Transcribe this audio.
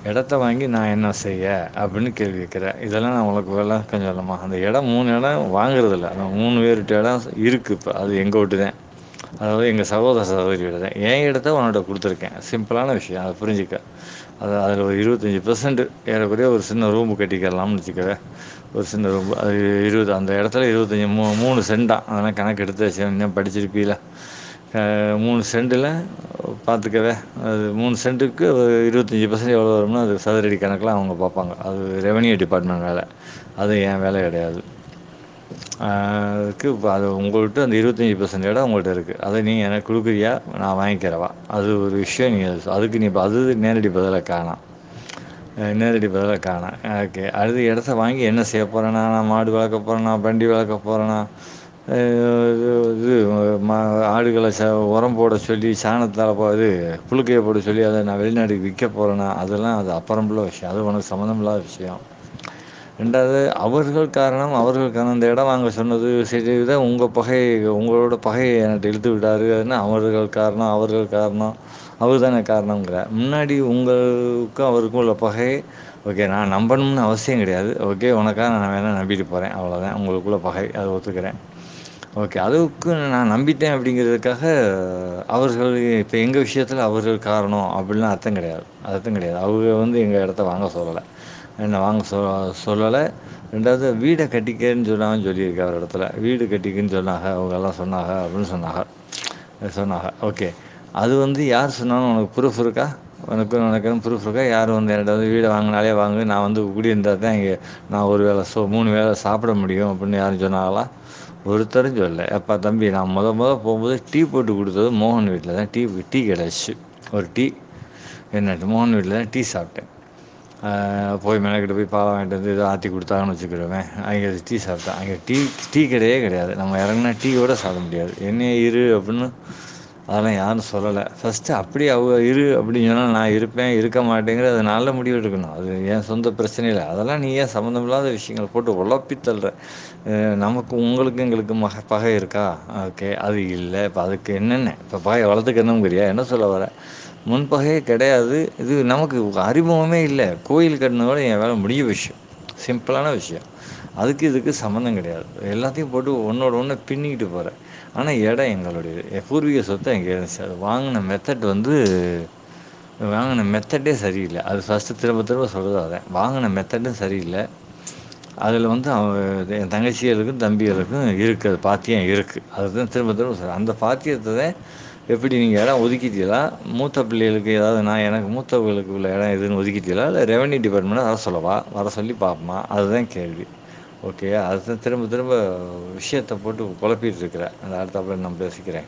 இடத்த வாங்கி நான் என்ன செய்ய அப்படின்னு கேள்வி கேட்குறேன் இதெல்லாம் நான் உனக்கு விளக்கம் சொல்லணுமா அந்த இடம் மூணு இடம் வாங்குறதில்ல அந்த மூணு பேருட்ட இடம் இருக்குது இப்போ அது எங்கள் வீட்டு தான் அதாவது எங்கள் சகோதர சகோதரி வீடு தான் என் இடத்த உன்கிட்ட கொடுத்துருக்கேன் சிம்பிளான விஷயம் அதை புரிஞ்சுக்க அது அதில் ஒரு இருபத்தஞ்சி பெர்சன்ட் ஏறக்குறைய ஒரு சின்ன ரூமு கட்டிக்கிறலாம்னு வச்சுக்கவே ஒரு சின்ன ரூம் அது இருபது அந்த இடத்துல இருபத்தஞ்சி மூ மூணு சென்டாக அதெல்லாம் கணக்கு எடுத்து வச்சு இன்னும் படிச்சிருப்பீல மூணு சென்டில் பார்த்துக்கவே அது மூணு சென்ட்டுக்கு ஒரு இருபத்தஞ்சி பர்சன்ட் எவ்வளோ வரும்னா அது சதுரடி கணக்கில் அவங்க பார்ப்பாங்க அது ரெவன்யூ டிபார்ட்மெண்ட் வேலை அது என் வேலை கிடையாது அதுக்கு இப்போ அது உங்கள்கிட்ட அந்த இருபத்தஞ்சி பர்சன்ட் இடம் உங்கள்கிட்ட இருக்குது அதை நீ எனக்கு கொடுக்குறியா நான் வாங்கிக்கிறவா அது ஒரு விஷயம் நீ அதுக்கு நீ இப்போ அது நேரடி பதிலை காணாம் நேரடி பதிலை காணோம் ஓகே அடுத்த இடத்த வாங்கி என்ன செய்ய போகிறேன்னா நான் மாடு வளர்க்க போகிறேன்னா வண்டி வளர்க்க போகிறேன்னா இது இது மா ஆடுகளை ச உரம் போட சொல்லி சாணத்தால் போ இது புழுக்கையை போட சொல்லி அதை நான் வெளிநாட்டுக்கு விற்க போகிறேன்னா அதெல்லாம் அது அப்புறம்புள்ள விஷயம் அது உனக்கு சம்மந்தம் இல்லாத விஷயம் ரெண்டாவது அவர்கள் காரணம் அவர்கள் காரணம் இந்த இடம் வாங்க சொன்னது சரி தான் உங்கள் பகை உங்களோட பகையை என்கிட்ட இழுத்து விட்டாரு அதுன்னா அவர்கள் காரணம் அவர்கள் காரணம் அவர் தானே காரணங்கிற முன்னாடி உங்களுக்கும் அவருக்கும் உள்ள பகை ஓகே நான் நம்பணும்னு அவசியம் கிடையாது ஓகே உனக்காக நான் வேணால் நம்பிட்டு போகிறேன் அவ்வளோதான் உங்களுக்குள்ள பகை அதை ஒத்துக்கிறேன் ஓகே அதுக்கு நான் நம்பிட்டேன் அப்படிங்கிறதுக்காக அவர்கள் இப்போ எங்கள் விஷயத்தில் அவர்கள் காரணம் அப்படின்லாம் அர்த்தம் கிடையாது அர்த்தம் கிடையாது அவங்க வந்து எங்கள் இடத்த வாங்க சொல்லலை என்ன வாங்க சொ சொல்லலை ரெண்டாவது வீடை கட்டிக்கன்னு சொன்னாங்கன்னு சொல்லியிருக்கேன் ஒரு இடத்துல வீடு கட்டிக்குன்னு சொன்னாங்க அவங்கெல்லாம் சொன்னாங்க அப்படின்னு சொன்னாங்க சொன்னாங்க ஓகே அது வந்து யார் சொன்னாலும் உனக்கு ப்ரூஃப் இருக்கா உனக்கு உனக்கு ப்ரூஃப் இருக்கா யார் வந்து என்கிட்ட வந்து வீடை வாங்கினாலே வாங்கு நான் வந்து குடியிருந்தால் தான் இங்கே நான் ஒரு வேளை சோ மூணு வேளை சாப்பிட முடியும் அப்படின்னு யாரும் சொன்னாங்களா ஒருத்தரும் சொல்லலை அப்பா தம்பி நான் முத முத போகும்போது டீ போட்டு கொடுத்தது மோகன் வீட்டில் தான் டீ டீ கிடச்சி ஒரு டீ என்ன மோகன் வீட்டில் தான் டீ சாப்பிட்டேன் போய் மெனக்கிட்ட போய் பாலம் வாங்கிட்டு வந்து இதை ஆற்றி கொடுத்தாங்கன்னு வச்சுக்கிடுவேன் அங்கே டீ சாப்பிட்டேன் அங்கே டீ டீ கிடையே கிடையாது நம்ம இறங்குனா டீ கூட சாப்பிட முடியாது என்ன இரு அப்படின்னு அதெல்லாம் யாரும் சொல்லலை ஃபஸ்ட்டு அப்படி அவ இரு அப்படின்னு சொன்னால் நான் இருப்பேன் இருக்க மாட்டேங்கிற அது நல்ல முடிவு எடுக்கணும் அது என் சொந்த பிரச்சனை இல்லை அதெல்லாம் நீ ஏன் சம்மந்தமில்லாத விஷயங்கள் போட்டு உழப்பி தள்ளுற நமக்கு உங்களுக்கு எங்களுக்கு மக பகை இருக்கா ஓகே அது இல்லை இப்போ அதுக்கு என்னென்ன இப்போ பகை வளர்த்துக்கணுங்கிறியா என்ன சொல்ல வர முன்பகையே கிடையாது இது நமக்கு அறிமுகமே இல்லை கோயில் கட்டினதோட என் வேலை முடிய விஷயம் சிம்பிளான விஷயம் அதுக்கு இதுக்கு சம்மந்தம் கிடையாது எல்லாத்தையும் போட்டு ஒன்றோட ஒன்று பின்னிக்கிட்டு போகிறேன் ஆனால் இடம் எங்களுடையது பூர்வீக சொத்தை எங்கே இருந்துச்சு அது வாங்கின மெத்தட் வந்து வாங்கின மெத்தடே சரியில்லை அது ஃபஸ்ட்டு திரும்ப திரும்ப சொல்கிறது அதான் வாங்கின மெத்தடும் சரியில்லை அதில் வந்து அவன் என் தங்கச்சிகளுக்கும் தம்பிகளுக்கும் இருக்குது அது பாத்தியம் இருக்குது அதுதான் திரும்ப திரும்ப சொல்கிறேன் அந்த பாத்தியத்தை தான் எப்படி நீங்கள் இடம் ஒதுக்கிட்டீங்களா மூத்த பிள்ளைகளுக்கு ஏதாவது நான் எனக்கு மூத்தவர்களுக்கு உள்ள இடம் எதுன்னு ஒதுக்கிட்டீங்களா இல்லை ரெவன்யூ டிபார்ட்மெண்ட் வர சொல்லவா வர சொல்லி பார்ப்போமா அதுதான் கேள்வி ஓகே அதுதான் திரும்ப திரும்ப விஷயத்தை போட்டு குழப்பிட்டு இருக்கிறேன் அந்த அடுத்தாப்புல நான் பேசிக்கிறேன்